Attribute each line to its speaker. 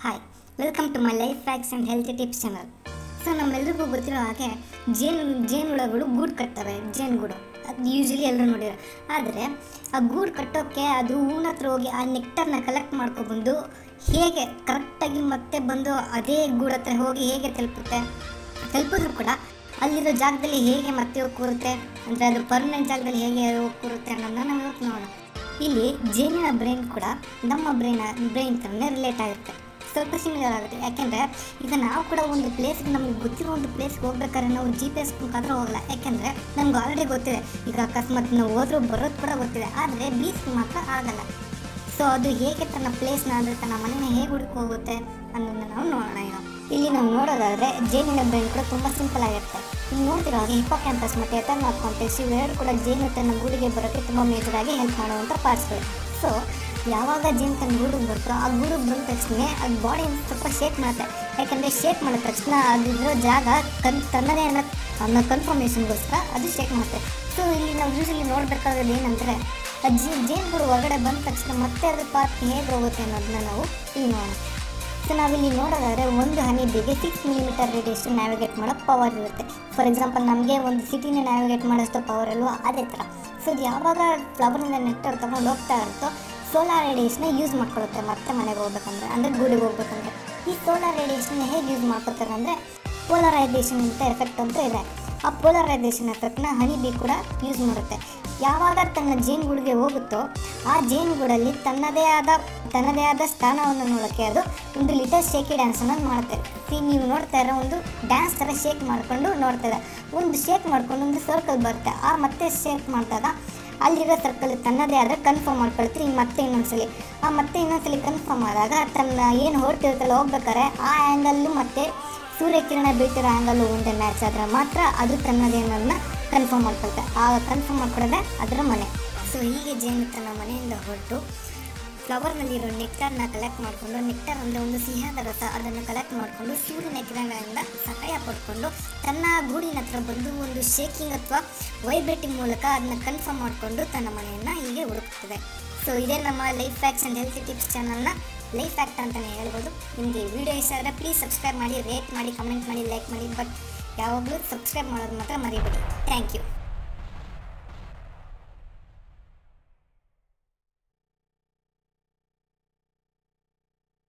Speaker 1: hi welcome to my life facts and health tips channel so ನಮ್ಮೆಲ್ರಿಗೂ ಗೊತ್ತಿರೋ ಹಾಗೆ ಜೇನು ಜೇನುಹುಳಗಳು ಗೂಡು ಕಟ್ತವೆ ಜೇನುಗೂಡು ಅದು ಯೂಶಲಿ ಎಲ್ಲರೂ ನೋಡಿರೋ ಆದರೆ ಆ ಗೂಡು ಕಟ್ಟೋಕ್ಕೆ ಅದು ಹೂವಿನ ಹತ್ರ ಹೋಗಿ ಆ ನೆಕ್ಟರ್ನ ಕಲೆಕ್ಟ್ ಮಾಡ್ಕೊಬಂದು ಹೇಗೆ ಕರೆಕ್ಟಾಗಿ ಮತ್ತೆ ಬಂದು ಅದೇ ಗೂಡು ಹತ್ರ ಹೋಗಿ ಹೇಗೆ ತಲುಪುತ್ತೆ ತಲುಪಿದ್ರು ಕೂಡ ಅಲ್ಲಿರೋ ಜಾಗದಲ್ಲಿ ಹೇಗೆ ಮತ್ತೆ ಹೋಗಿ ಕೂರುತ್ತೆ ಅಂದರೆ ಅದು ಪರ್ಮನೆಂಟ್ ಜಾಗದಲ್ಲಿ ಹೇಗೆ ಹೋಗಿ ಕೂರುತ್ತೆ ಅನ್ನೋದನ್ನ ನಾವು ಇವತ್ತು ನೋಡೋಣ ಇಲ್ಲಿ ಜೇನಿನ ಬ್ರೈನ್ ಕೂಡ ನಮ್ಮ ಬ್ರೈನ್ ಬ್ರೈನ್ ಥರನೇ ರಿಲೇಟ್ ಆಗುತ್ತೆ ಸ್ವಲ್ಪ ಸಿಮಿಲರ್ ಆಗುತ್ತೆ ಯಾಕೆಂದರೆ ಈಗ ನಾವು ಕೂಡ ಒಂದು ಪ್ಲೇಸ್ಗೆ ನಮಗೆ ಗೊತ್ತಿರೋ ಒಂದು ಪ್ಲೇಸ್ಗೆ ಹೋಗ್ಬೇಕಾದ್ರೆ ನಾವು ಜಿ ಪಿ ಎಸ್ ಮುಖಾಂತರ ಹೋಗಲ್ಲ ಯಾಕೆಂದರೆ ನಮ್ಗೆ ಆಲ್ರೆಡಿ ಗೊತ್ತಿದೆ ಈಗ ಅಕಸ್ಮಾತ್ ನಾವು ಹೋದ್ರೂ ಬರೋದು ಕೂಡ ಗೊತ್ತಿದೆ ಆದರೆ ಬೀಚ್ಗೆ ಮಾತ್ರ ಆಗಲ್ಲ ಸೊ ಅದು ಹೇಗೆ ತನ್ನ ಪ್ಲೇಸ್ನ ಅಂದರೆ ತನ್ನ ಮನೆನ ಹೇಗೆ ಹುಡುಕಿ ಹೋಗುತ್ತೆ ಅನ್ನೋದನ್ನ ನಾವು ನೋಡೋಣ ಈಗ ಇಲ್ಲಿ ನಾವು ನೋಡೋದಾದರೆ ಜೇನಿನ ಬ್ರೈನ್ ಕೂಡ ತುಂಬ ಸಿಂಪಲ್ ಆಗಿರುತ್ತೆ ಇಲ್ಲಿ ನೋಡ್ತಿರೋ ಹಾಗೆ ಹಿಪ್ಪೋ ಕ್ಯಾಂಪಸ್ ಮತ್ತು ಎಥರ್ನಾಲ್ ಕಾಂಪ್ಲೆಕ್ಸ್ ಇವೆರಡು ಕೂಡ ಜೇನು ತನ್ನ ಗೂಡಿಗೆ ಬರೋಕ್ಕೆ ತುಂಬ ಮೇಜರ್ ಆಗಿ ಹೆಲ್ಪ್ ಮಾಡುವಂಥ ಪಾರ್ಟ್ಸ್ಗಳು ಸೊ ಯಾವಾಗ ಜೇನು ತನ್ನ ಗೂಡಿಗೆ ಬರ್ತೋ ಆ ಗೂಡಿಗೆ ಬಂದ ತಕ್ಷಣ ಅದು ಬಾಡಿ ಸ್ವಲ್ಪ ಶೇಕ್ ಮಾಡುತ್ತೆ ಯಾಕಂದರೆ ಶೇಕ್ ಮಾಡಿದ ತಕ್ಷಣ ಅದಿರೋ ಜಾಗ ಕನ್ ತನ್ನದೇ ಅನ್ನೋ ಅನ್ನೋ ಕನ್ಫರ್ಮೇಷನ್ಗೋಸ್ಕರ ಅದು ಶೇಕ್ ಮಾಡುತ್ತೆ ಸೊ ಇಲ್ಲಿ ನಾವು ಯೂಶಲಿ ನೋಡಬೇಕಾದ್ರೆ ಏನಂದರೆ ಆ ಜೇ ಜೇನುಗೂಡು ಹೊರಗಡೆ ಬಂದ ತಕ್ಷಣ ಮತ್ತೆ ಅದ್ರ ಪಾತ್ ಹೇಗೆ ಹೋಗುತ್ತೆ ಅನ್ನೋದನ್ನ ನಾವು ಇಲ್ಲಿ ನೋಡೋಣ ಸೊ ನಾವಿಲ್ಲಿ ನೋಡೋದಾದರೆ ಒಂದು ಹನಿ ಬಿಗೆ ಸಿಕ್ಸ್ ಮಿಲಿಮೀಟರ್ ರೇಡಿಯೇಷನ್ ನ್ಯಾವಿಗೇಟ್ ಮಾಡೋ ಪವರ್ ಇರುತ್ತೆ ಫಾರ್ ಎಕ್ಸಾಂಪಲ್ ನಮಗೆ ಒಂದು ಸಿಟಿನ ನ್ಯಾವಿಗೇಟ್ ಮಾಡೋಷ್ಟು ಪವರ್ ಅಲ್ವೋ ಅದೇ ಥರ ಸೊ ಇದು ಯಾವಾಗ ಫ್ಲವರಿಂದ ನೆಟ್ಟರ್ ತೊಗೊಂಡು ಹೋಗ್ತಾ ಇರುತ್ತೋ ಸೋಲಾರ್ ರೇಡಿಯೇಷನ್ನ ಯೂಸ್ ಮಾಡ್ಕೊಳ್ಳುತ್ತೆ ಮತ್ತೆ ಮನೆಗೆ ಹೋಗ್ಬೇಕಂದ್ರೆ ಅಂದರೆ ಗೂಡಿಗೆ ಹೋಗ್ಬೇಕಂದ್ರೆ ಈ ಸೋಲಾರ್ ರೇಡಿಯೇಷನ್ನ ಹೇಗೆ ಯೂಸ್ ಮಾಡ್ಕೊತಾರೆ ಅಂದರೆ ಪೋಲರೈಸೇಷನ್ ಅಂತ ಎಫೆಕ್ಟ್ ಅಂತ ಇದೆ ಆ ಪೋಲರೈಸೇಷನ್ ಎಫೆಕ್ಟ್ನ ಹನಿ ಬಿ ಕೂಡ ಯೂಸ್ ಮಾಡುತ್ತೆ ಯಾವಾಗ ತನ್ನ ಜೇನುಗೂಡಿಗೆ ಹೋಗುತ್ತೋ ಆ ಜೇನುಗೂಡಲ್ಲಿ ತನ್ನದೇ ಆದ ತನ್ನದೇ ಆದ ಸ್ಥಾನವನ್ನು ನೋಡೋಕ್ಕೆ ಅದು ಒಂದು ಲಿಟಲ್ ಶೇಕಿ ಡ್ಯಾನ್ಸನ್ನು ಮಾಡುತ್ತೆ ಈ ನೀವು ನೋಡ್ತಾ ಇರೋ ಒಂದು ಡ್ಯಾನ್ಸ್ ಥರ ಶೇಕ್ ಮಾಡಿಕೊಂಡು ನೋಡ್ತಾ ಇದೆ ಒಂದು ಶೇಕ್ ಮಾಡ್ಕೊಂಡು ಒಂದು ಸರ್ಕಲ್ ಬರುತ್ತೆ ಆ ಮತ್ತೆ ಶೇಕ್ ಮಾಡಿದಾಗ ಅಲ್ಲಿರೋ ಸರ್ಕಲ್ ತನ್ನದೇ ಆದರೆ ಕನ್ಫರ್ಮ್ ಮಾಡ್ಕೊಳ್ತೀರಿ ಮತ್ತೆ ಇನ್ನೊಂದ್ಸಲಿ ಆ ಮತ್ತೆ ಇನ್ನೊಂದ್ಸಲಿ ಕನ್ಫರ್ಮ್ ಆದಾಗ ತನ್ನ ಏನು ಹೊರಟಿರುತ್ತಲ್ಲ ಹೋಗ್ಬೇಕಾದ್ರೆ ಆ ಆ್ಯಂಗಲ್ಲು ಮತ್ತೆ ಸೂರ್ಯಕಿರಣ ಬೀಳ್ತಿರೋ ಆ್ಯಂಗಲ್ಲು ಒಂದೇ ಮ್ಯಾಚ್ ಆದರೆ ಮಾತ್ರ ಅದು ತನ್ನದೇ ಅನ್ನೋದನ್ನ ಕನ್ಫರ್ಮ್ ಮಾಡ್ಕೊಳುತ್ತೆ ಆ ಕನ್ಫರ್ಮ್ ಮಾಡ್ಕೊಳ್ಳೋದೇ ಅದರ ಮನೆ ಸೊ ಹೀಗೆ ಜೇನು ತನ್ನ ಮನೆಯಿಂದ ಹೊರಟು ಫ್ಲವರ್ನಲ್ಲಿರೋ ನೆಕ್ಟರ್ನ ಕಲೆಕ್ಟ್ ಮಾಡಿಕೊಂಡು ನೆಕ್ಟರ್ ಅಂದರೆ ಒಂದು ಸಿಹಿಯಾದ ರಸ ಅದನ್ನು ಕಲೆಕ್ಟ್ ಮಾಡಿಕೊಂಡು ಸೂರ್ಯನ ಕಿರಣಗಳಿಂದ ಸಹಾಯ ಪಡ್ಕೊಂಡು ತನ್ನ ಗೂಡಿನ ಹತ್ರ ಬಂದು ಒಂದು ಶೇಕಿಂಗ್ ಅಥವಾ ವೈಬ್ರೇಟಿಂಗ್ ಮೂಲಕ ಅದನ್ನ ಕನ್ಫರ್ಮ್ ಮಾಡಿಕೊಂಡು ತನ್ನ ಮನೆಯನ್ನು ಹೀಗೆ ಹುಡುಕ್ತದೆ ಸೊ ಇದೇ ನಮ್ಮ life facts and health tips ಚಾನಲ್ನ ಲೈಫ್ ಫ್ಯಾಕ್ಟ್ ಅಂತಲೇ ಹೇಳ್ಬೋದು ನಿಮಗೆ ವಿಡಿಯೋ ಇಷ್ಟ ಆದರೆ ಪ್ಲೀಸ್ ಸಬ್ಸ್ಕ್ರೈಬ್ ಮಾಡಿ ರೇಟ್ ಮಾಡಿ ಕಮೆಂಟ್ ಮಾಡಿ ಲೈಕ್ ಮಾಡಿ ಬಟ್ ಯಾವಾಗಲೂ ಸಬ್ಸ್ಕ್ರೈಬ್ ಮಾಡೋದು ಮಾತ್ರ ಮರಿಬೇಡಿ ಥ್ಯಾಂಕ್ ಯು